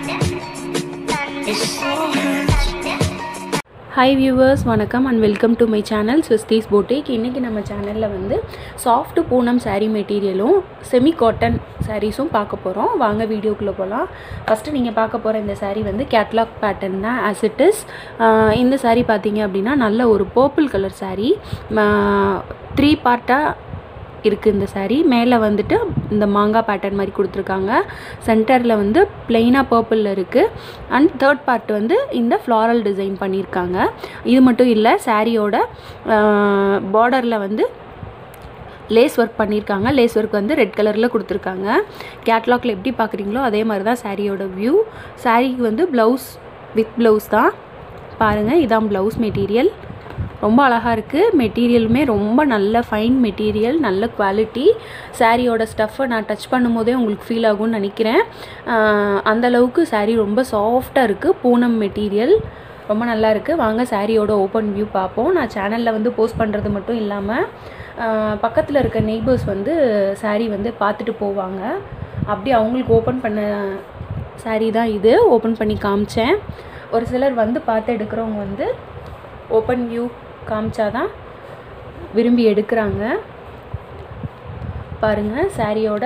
Hi viewers வணக்கம் and welcome to my channel ஸ்விஸ்தீஸ் boutique இன்றைக்கி நம்ம சேனலில் வந்து சாஃப்ட் பூனம் saree மெட்டீரியலும் செமி காட்டன் சாரீஸும் பார்க்க போகிறோம் வாங்க வீடியோக்குள்ளே போகலாம் ஃபஸ்ட்டு நீங்கள் பார்க்க போகிற இந்த saree வந்து கேட்லாக் பேட்டர்ன் தான் ஆஸ் இட் இஸ் இந்த saree பார்த்தீங்க அப்படின்னா நல்ல ஒரு பர்பிள் கலர் saree த்ரீ பார்ட்டாக இருக்குது இந்த saree மேலே வந்துட்டு இந்த மாங்காய் பேட்டர்ன் மாதிரி கொடுத்துருக்காங்க சென்டரில் வந்து பிளெயினாக பர்பிளில் இருக்குது அண்ட் தேர்ட் பார்ட் வந்து இந்த ஃப்ளாரல் டிசைன் பண்ணியிருக்காங்க இது மட்டும் இல்லை சாரியோட பார்டரில் வந்து லேஸ் ஒர்க் பண்ணியிருக்காங்க லேஸ் ஒர்க் வந்து ரெட் கலரில் கொடுத்துருக்காங்க கேட்லாக்ல எப்படி பார்க்குறீங்களோ அதே மாதிரி தான் சாரியோட வியூ சாரிக்கு வந்து ப்ளவுஸ் வித் ப்ளவுஸ் தான் பாருங்கள் இதான் ப்ளவுஸ் மெட்டீரியல் ரொம்ப அழகாக இருக்குது மெட்டீரியலுமே ரொம்ப நல்ல ஃபைன் மெட்டீரியல் நல்ல குவாலிட்டி சாரியோட ஸ்டஃப்பை நான் டச் பண்ணும்போதே உங்களுக்கு ஃபீல் ஆகும்னு நினைக்கிறேன் அந்த அளவுக்கு சாரீ ரொம்ப சாஃப்டாக இருக்குது பூனம் மெட்டீரியல் ரொம்ப நல்லா இருக்குது வாங்க சாரியோட ஓப்பன் வியூ பார்ப்போம் நான் சேனலில் வந்து போஸ்ட் பண்ணுறது மட்டும் இல்லாமல் பக்கத்தில் இருக்க நெய்பர்ஸ் வந்து சாரீ வந்து பார்த்துட்டு போவாங்க அப்படி அவங்களுக்கு ஓப்பன் பண்ண சாரீ தான் இது ஓப்பன் பண்ணி காமிச்சேன் ஒரு சிலர் வந்து பார்த்து எடுக்கிறவங்க வந்து ஓப்பன் வியூ காமிச்சாதான் விரும்பி எடுக்கிறாங்க பாருங்கள் சாரியோட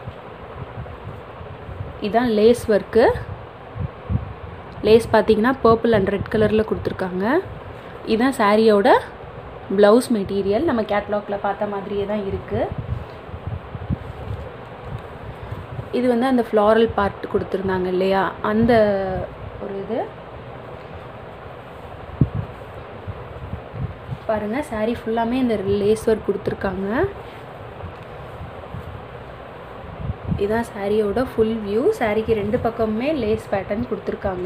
இதான் லேஸ் ஒர்க்கு லேஸ் பார்த்தீங்கன்னா பர்பிள் அண்ட் ரெட் கலரில் கொடுத்துருக்காங்க இதுதான் சாரியோட ப்ளவுஸ் மெட்டீரியல் நம்ம கேட்லாகில் பார்த்த மாதிரியே தான் இருக்குது இது வந்து அந்த ஃப்ளாரல் பார்ட் கொடுத்துருந்தாங்க இல்லையா அந்த ஒரு இது பாருங்கள் சாரீ ஃபுல்லாமே இந்த லேஸ் ஒர்க் கொடுத்துருக்காங்க இதான் சாரியோட ஃபுல் வியூ சாரிக்கு ரெண்டு பக்கமுமே லேஸ் பேட்டர்ன் கொடுத்துருக்காங்க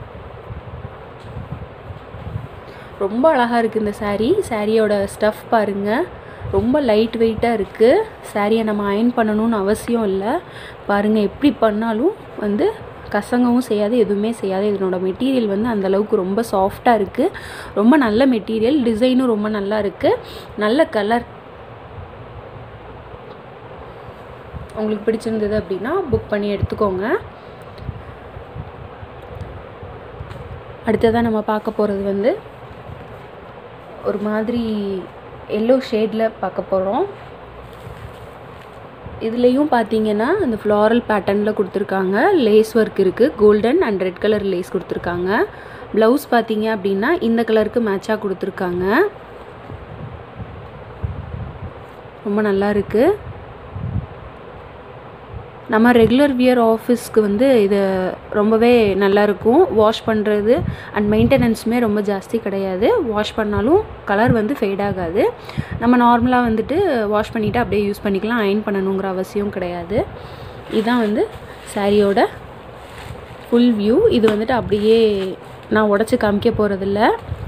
ரொம்ப அழகாக இருக்குது இந்த சாரீ சாரியோட ஸ்டஃப் பாருங்கள் ரொம்ப லைட் வெயிட்டாக இருக்குது சாரியை நம்ம அயன் பண்ணணும்னு அவசியம் இல்லை பாருங்கள் எப்படி பண்ணாலும் வந்து கசங்கவும் செய்யாது எதுவுமே செய்யாது இதனோட மெட்டீரியல் வந்து அந்தளவுக்கு ரொம்ப சாஃப்டாக இருக்குது ரொம்ப நல்ல மெட்டீரியல் டிசைனும் ரொம்ப நல்லா இருக்குது நல்ல கலர் உங்களுக்கு பிடிச்சிருந்தது அப்படின்னா புக் பண்ணி எடுத்துக்கோங்க அடுத்ததாக நம்ம பார்க்க போகிறது வந்து ஒரு மாதிரி எல்லோ ஷேடில் பார்க்க போகிறோம் இதுலேயும் பார்த்தீங்கன்னா அந்த ஃப்ளாரல் பேட்டர்னில் கொடுத்துருக்காங்க லேஸ் ஒர்க் இருக்குது golden and red colour lace கொடுத்துருக்காங்க ப்ளவுஸ் பார்த்தீங்க அப்படின்னா இந்த கலருக்கு மேட்சாக கொடுத்துருக்காங்க ரொம்ப நல்லா இருக்குது நம்ம ரெகுலர் வியர் ஆஃபீஸ்க்கு வந்து இது ரொம்பவே நல்லாயிருக்கும் வாஷ் பண்ணுறது அண்ட் மெயின்டெனன்ஸுமே ரொம்ப ஜாஸ்தி கிடையாது வாஷ் பண்ணாலும் கலர் வந்து ஃபேட் ஆகாது நம்ம நார்மலாக வந்துட்டு வாஷ் பண்ணிவிட்டு அப்படியே யூஸ் பண்ணிக்கலாம் அயன் பண்ணணுங்கிற அவசியம் கிடையாது இதுதான் வந்து சாரியோட ஃபுல் வியூ இது வந்துட்டு அப்படியே நான் உடச்சி காமிக்க போகிறதில்ல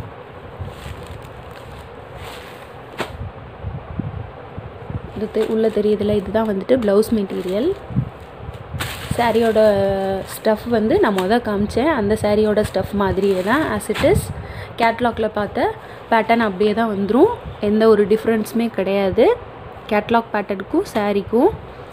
இது உள்ளே தெரியுதுல இதுதான் வந்துட்டு ப்ளவுஸ் மெட்டீரியல் சாரியோட ஸ்டஃப் வந்து நான் மொதல் காமிச்சேன் அந்த சாரியோட ஸ்டஃப் மாதிரியே தான் ஆஸ் இட் இஸ் கேட்லாகில் பார்த்த பேட்டர்ன் அப்படியே தான் வந்துடும் எந்த ஒரு டிஃப்ரென்ஸுமே கிடையாது கேட்லாக் பேட்டர்னுக்கும் சாரிக்கும்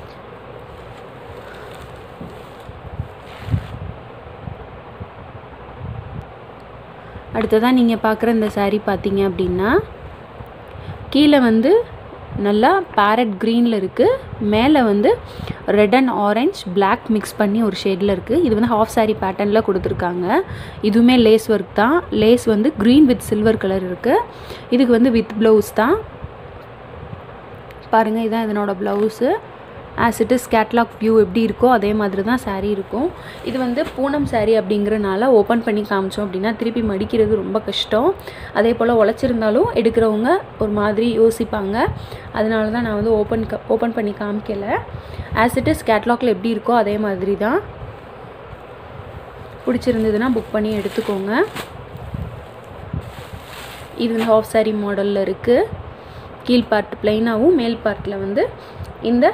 அடுத்ததாக நீங்கள் பார்க்குற இந்த சாரீ பார்த்தீங்க அப்படின்னா கீழே வந்து நல்லா பேரட் க்ரீனில் இருக்குது மேலே வந்து red and orange black mix பண்ணி ஒரு ஷேடில் இருக்குது இது வந்து ஹாஃப் சாரீ பேட்டர்னில் கொடுத்துருக்காங்க இதுவுமே லேஸ் ஒர்க் தான் லேஸ் வந்து க்ரீன் வித் சில்வர் கலர் இருக்குது இதுக்கு வந்து வித் ப்ளவுஸ் தான் பாருங்கள் இதுதான் இதனோட blouse as it is catalogue view எப்படி இருக்கோ அதே மாதிரி தான் சாரீ இருக்கும் இது வந்து பூனம் சாரீ அப்படிங்கிறனால ஓப்பன் பண்ணி காமிச்சோம் அப்படின்னா திருப்பி மடிக்கிறது ரொம்ப கஷ்டம் அதே போல் உழைச்சிருந்தாலும் எடுக்கிறவங்க ஒரு மாதிரி யோசிப்பாங்க அதனால தான் நான் வந்து ஓப்பன் க ஓப்பன் பண்ணி காமிக்கலை ஆஸ் இட் இஸ் கேட்லாகில் எப்படி இருக்கோ அதே மாதிரி தான் பிடிச்சிருந்ததுன்னா புக் பண்ணி எடுத்துக்கோங்க இது வந்து ஹாஃப் சாரீ மாடலில் இருக்குது கீழ் பார்ட் ப்ளைனாகவும் மேல் பார்ட்டில் வந்து இந்த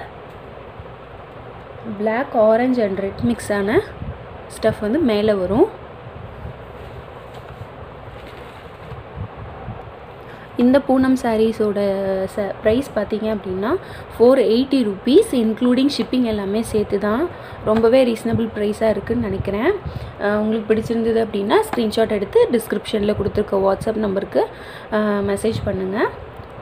பிளாக் ஆரஞ்ச் அண்ட் ரெட் மிக்ஸான ஸ்டஃப் வந்து மேலே வரும் இந்த பூனம் சாரீஸோட ச ப்ரைஸ் பார்த்தீங்க அப்படின்னா four eighty rupees including shipping எல்லாமே சேர்த்து தான் ரொம்பவே ரீசனபிள் ப்ரைஸாக இருக்குதுன்னு நினைக்கிறேன் அஹ் உங்களுக்கு பிடிச்சிருந்தது அப்படின்னா ஸ்க்ரீன்ஷாட் எடுத்து டிஸ்கிரிப்ஷனில் கொடுத்துருக்க வாட்ஸ்அப் நம்பருக்கு மெசேஜ் பண்ணுங்கள்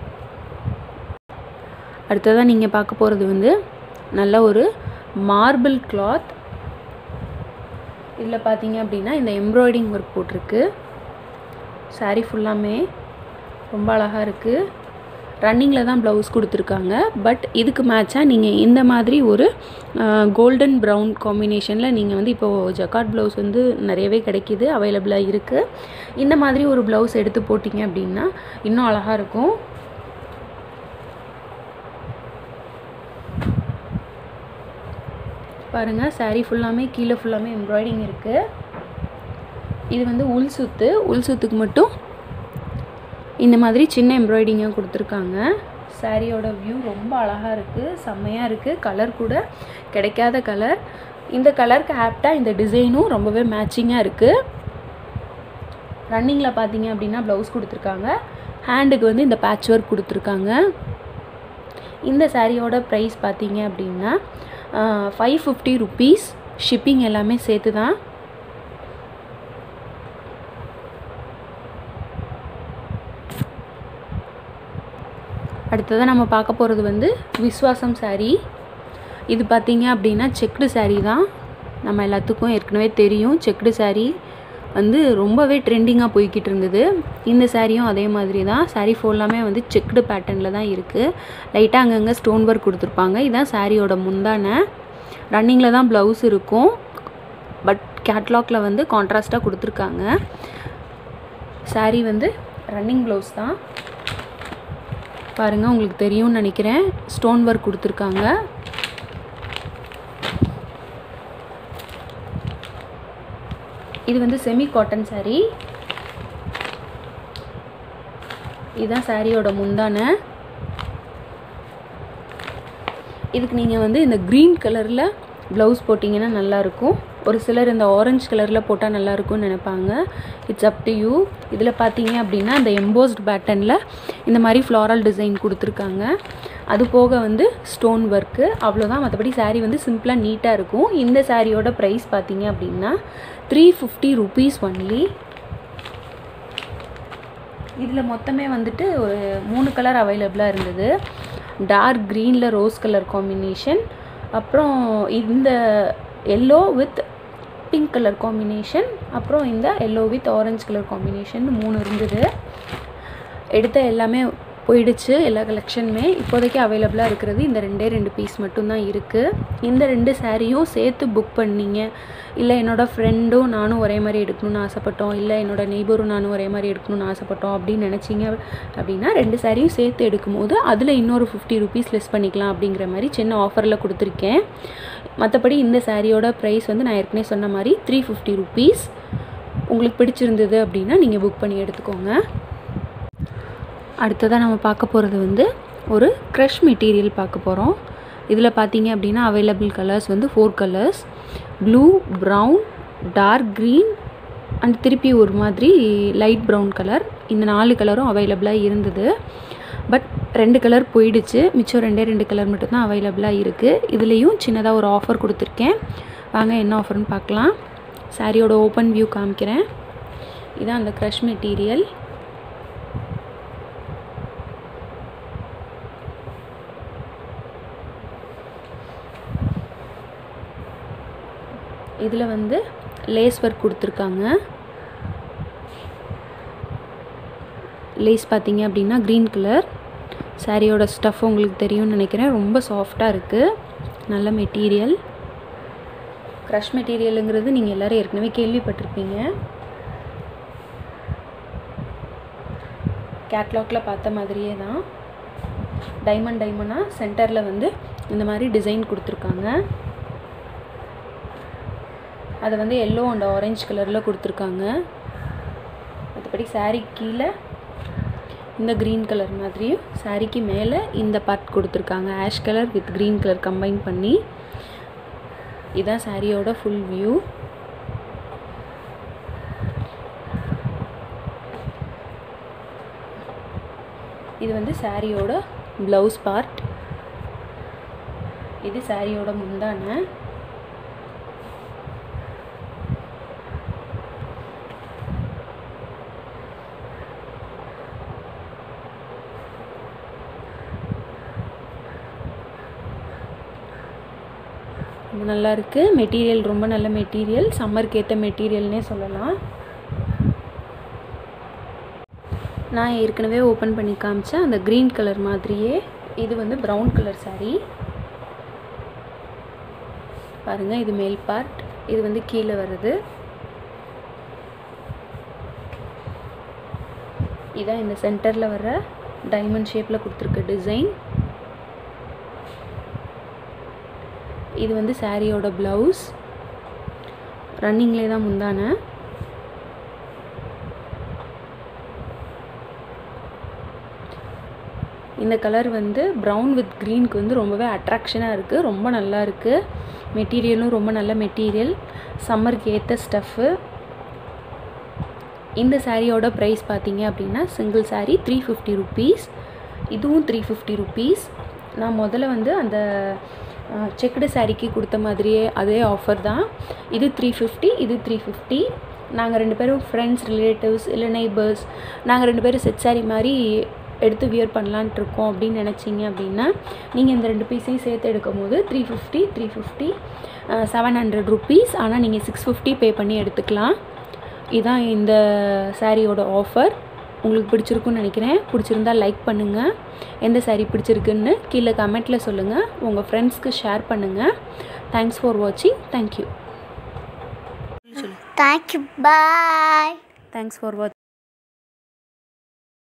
அடுத்ததாக நீங்கள் பார்க்க போகிறது வந்து நல்ல ஒரு மார்பிள் கிளாத் இதில் பார்த்தீங்க அப்படின்னா இந்த எம்ப்ராய்டிங் ஒர்க் போட்டிருக்கு saree ஃபுல்லாமே ரொம்ப அழகாக இருக்குது ரன்னிங்கில் தான் ப்ளவுஸ் கொடுத்துருக்காங்க பட் இதுக்கு மேட்சாக நீங்கள் இந்த மாதிரி ஒரு கோல்டன் ப்ரௌன் காம்பினேஷனில் நீங்கள் வந்து இப்போது ஜக்காட் ப்ளவுஸ் வந்து நிறையவே கிடைக்கிது அவைலபிளாக இருக்குது இந்த மாதிரி ஒரு ப்ளவுஸ் எடுத்து போட்டிங்க அப்படின்னா இன்னும் அழகாக இருக்கும் பாருங்கள் saree ஃபுல்லாமே கீழே ஃபுல்லாமே எம்ப்ராய்டிங் இருக்குது இது வந்து உள் சுத்து உள் சுத்துக்கு மட்டும் இந்த மாதிரி சின்ன எம்ப்ராய்டிங்காக கொடுத்துருக்காங்க சாரியோட வியூ ரொம்ப அழகாக இருக்குது செம்மையாக இருக்குது கலர் கூட கிடைக்காத கலர் இந்த கலருக்கு ஆப்டாக இந்த டிசைனும் ரொம்பவே மேட்சிங்காக இருக்குது ரன்னிங்கில் பார்த்தீங்க அப்படின்னா ப்ளவுஸ் கொடுத்துருக்காங்க ஹேண்டுக்கு வந்து இந்த பேட்ச் ஒர்க் கொடுத்துருக்காங்க இந்த சாரியோட ப்ரைஸ் பார்த்தீங்க அப்படின்னா ஃபைவ் ஃபிஃப்டி ருபீஸ் ஷிப்பிங் எல்லாமே சேர்த்து தான் அடுத்ததாக நம்ம பார்க்க போகிறது வந்து விஸ்வாசம் saree இது பார்த்தீங்க அப்படின்னா செக்குடு saree தான் நம்ம எல்லாத்துக்கும் ஏற்கனவே தெரியும் செக்குடு saree வந்து ரொம்பவே ட்ரெண்டிங்காக போய்கிட்டு இருந்தது இந்த சாரியும் அதே மாதிரி தான் saree ஃபுல்லாமே வந்து செக்குடு பேட்டர்னில் தான் இருக்குது லைட்டாக அங்கங்கே ஸ்டோன் ஒர்க் கொடுத்துருப்பாங்க இதுதான் சாரியோட முந்தான ரன்னிங்கில் தான் ப்ளவுஸ் இருக்கும் பட் கேட்லாக்ல வந்து கான்ட்ராஸ்ட்டாக கொடுத்துருக்காங்க saree வந்து ரன்னிங் ப்ளவுஸ் தான் பாருங்கள் உங்களுக்கு தெரியும்னு நினைக்கிறேன் ஸ்டோன் ஒர்க் கொடுத்துருக்காங்க இது வந்து செமி காட்டன் saree இதுதான் சாரியோட முந்தான இதுக்கு நீங்கள் வந்து இந்த க்ரீன் கலரில் ப்ளவுஸ் போட்டிங்கன்னா நல்லாயிருக்கும் ஒரு சிலர் இந்த ஆரஞ்சு கலரில் போட்டால் நல்லாயிருக்கும்னு நினைப்பாங்க இட்ஸ் அப் டு யூ இதில் பார்த்தீங்க அப்படின்னா இந்த எம்போஸ்ட் பேட்டர்னில் இந்த மாதிரி ஃப்ளாரல் டிசைன் கொடுத்துருக்காங்க அது போக வந்து ஸ்டோன் ஒர்க்கு அவ்வளோதான் மற்றபடி saree வந்து சிம்பிளாக நீட்டாக இருக்கும் இந்த சாரியோட ப்ரைஸ் பார்த்தீங்க அப்படின்னா த்ரீ ஃபிஃப்டி ருபீஸ் ஒன்லி இதில் மொத்தமே வந்துட்டு ஒரு மூணு கலர் அவைலபிளாக இருந்தது டார்க் க்ரீனில் ரோஸ் கலர் காம்பினேஷன் அப்புறம் இந்த yellow with pink colour combination அப்புறம் இந்த yellow with orange colour combination மூணு இருந்தது எடுத்த எல்லாமே போயிடுச்சு எல்லா கலெக்ஷனுமே இப்போதைக்கு அவைலபிளாக இருக்கிறது இந்த ரெண்டே ரெண்டு பீஸ் மட்டும்தான் இருக்குது இந்த ரெண்டு சாரியும் சேர்த்து புக் பண்ணீங்க இல்லை என்னோடய ஃப்ரெண்டும் நானும் ஒரே மாதிரி எடுக்கணும்னு ஆசைப்பட்டோம் இல்லை என்னோடய நெய்பரும் நானும் ஒரே மாதிரி எடுக்கணும்னு ஆசைப்பட்டோம் அப்படின்னு நினச்சிங்க அப்படின்னா ரெண்டு சாரியும் சேர்த்து எடுக்கும்போது அதில் இன்னொரு ஃபிஃப்டி ருபீஸ் லெஸ் பண்ணிக்கலாம் அப்படிங்கிற மாதிரி சின்ன ஆஃபரில் கொடுத்துருக்கேன் மற்றபடி இந்த சாரியோட ப்ரைஸ் வந்து நான் ஏற்கனவே சொன்ன மாதிரி த்ரீ ஃபிஃப்டி ருபீஸ் உங்களுக்கு பிடிச்சிருந்தது அப்படின்னா நீங்கள் புக் பண்ணி எடுத்துக்கோங்க அடுத்ததாக நம்ம பார்க்க போகிறது வந்து ஒரு க்ரஷ் மெட்டீரியல் பார்க்க போகிறோம் இதில் பார்த்தீங்க அப்படின்னா அவைலபிள் கலர்ஸ் வந்து four colours blue brown dark green and திருப்பி ஒரு மாதிரி லைட் ப்ரௌன் கலர் இந்த நாலு கலரும் அவைலபிளாக இருந்தது பட் ரெண்டு கலர் போயிடுச்சு மிச்சம் ரெண்டே ரெண்டு கலர் மட்டும்தான் அவைலபிளாக இருக்குது இதுலேயும் சின்னதாக ஒரு ஆஃபர் கொடுத்துருக்கேன் வாங்க என்ன ஆஃபர்னு பார்க்கலாம் சாரியோட ஓப்பன் வியூ காமிக்கிறேன் இதான் அந்த க்ரஷ் மெட்டீரியல் இதில் வந்து லேஸ் ஒர்க் கொடுத்துருக்காங்க லேஸ் பார்த்தீங்க அப்படின்னா க்ரீன் கலர் சாரியோட ஸ்டஃப் உங்களுக்கு தெரியும்னு நினைக்கிறேன் ரொம்ப சாஃப்டாக இருக்குது நல்ல மெட்டீரியல் க்ரஷ் மெட்டீரியலுங்கிறது நீங்கள் எல்லோரும் ஏற்கனவே கேள்விப்பட்டிருப்பீங்க கேட்லாக்ல பார்த்த மாதிரியே தான் டைமண்ட் டைமண்டாக சென்டரில் வந்து இந்த மாதிரி டிசைன் கொடுத்துருக்காங்க அதை வந்து எல்லோ அண்ட் ஆரஞ்சு கலரில் கொடுத்துருக்காங்க மற்றபடி saree கீழே இந்த க்ரீன் கலர் மாதிரியும் சாரிக்கு மேலே இந்த பார்ட் கொடுத்துருக்காங்க ash colour with green colour combine பண்ணி இதான் சாரியோட ஃபுல் வியூ இது வந்து சாரியோட ப்ளவுஸ் பார்ட் இது சாரியோட முந்தானை ரொம்ப நல்லா இருக்குது மெட்டீரியல் ரொம்ப நல்ல மெட்டீரியல் சம்மருக்கு ஏற்ற மெட்டீரியல்னே சொல்லலாம் நான் ஏற்கனவே ஓப்பன் பண்ணி காமிச்சேன் அந்த க்ரீன் கலர் மாதிரியே இது வந்து ப்ரௌன் கலர் saree பாருங்கள் இது மேல் பார்ட் இது வந்து கீழே வருது இதான் இந்த சென்டரில் வர டைமண்ட் ஷேப்பில் கொடுத்துருக்க டிசைன் இது வந்து சாரியோட ப்ளவுஸ் ரன்னிங்லேயே தான் முந்தான இந்த கலர் வந்து ப்ரௌன் வித் க்ரீனுக்கு வந்து ரொம்பவே அட்ராக்ஷனாக இருக்குது ரொம்ப நல்லா இருக்குது மெட்டீரியலும் ரொம்ப நல்ல மெட்டீரியல் சம்மருக்கு ஏற்ற ஸ்டஃப்பு இந்த சாரியோட ப்ரைஸ் பார்த்தீங்க அப்படின்னா single saree three fifty rupees இதுவும் த்ரீ ஃபிஃப்டி ருபீஸ் நான் முதல்ல வந்து அந்த செக்குடு சாரீக்கு கொடுத்த மாதிரியே அதே ஆஃபர் தான் இது த்ரீ ஃபிஃப்டி இது த்ரீ ஃபிஃப்டி நாங்கள் ரெண்டு பேரும் ஃப்ரெண்ட்ஸ் ரிலேட்டிவ்ஸ் இல்லை நெய்பர்ஸ் நாங்கள் ரெண்டு பேரும் செட் சாரீ மாதிரி எடுத்து வியர் பண்ணலான்ட்டு இருக்கோம் அப்படின்னு நினச்சிங்க அப்படின்னா நீங்கள் இந்த ரெண்டு பீஸையும் சேர்த்து எடுக்கும் போது three fifty three fifty seven hundred rupees ஆனால் நீங்கள் சிக்ஸ் ஃபிஃப்டி பே பண்ணி எடுத்துக்கலாம் இதான் இந்த சாரியோட ஆஃபர் உங்களுக்கு பிடிச்சிருக்குன்னு நினைக்கிறேன் பிடிச்சிருந்தா லைக் பண்ணுங்கள் எந்த சாரீ பிடிச்சிருக்குன்னு கீழே கமெண்ட்டில் சொல்லுங்கள் உங்கள் ஃப்ரெண்ட்ஸ்க்கு ஷேர் பண்ணுங்கள் தேங்க்ஸ் ஃபார் வாட்சிங் thank you Thank you. Bye. Thanks for வாட்சிங்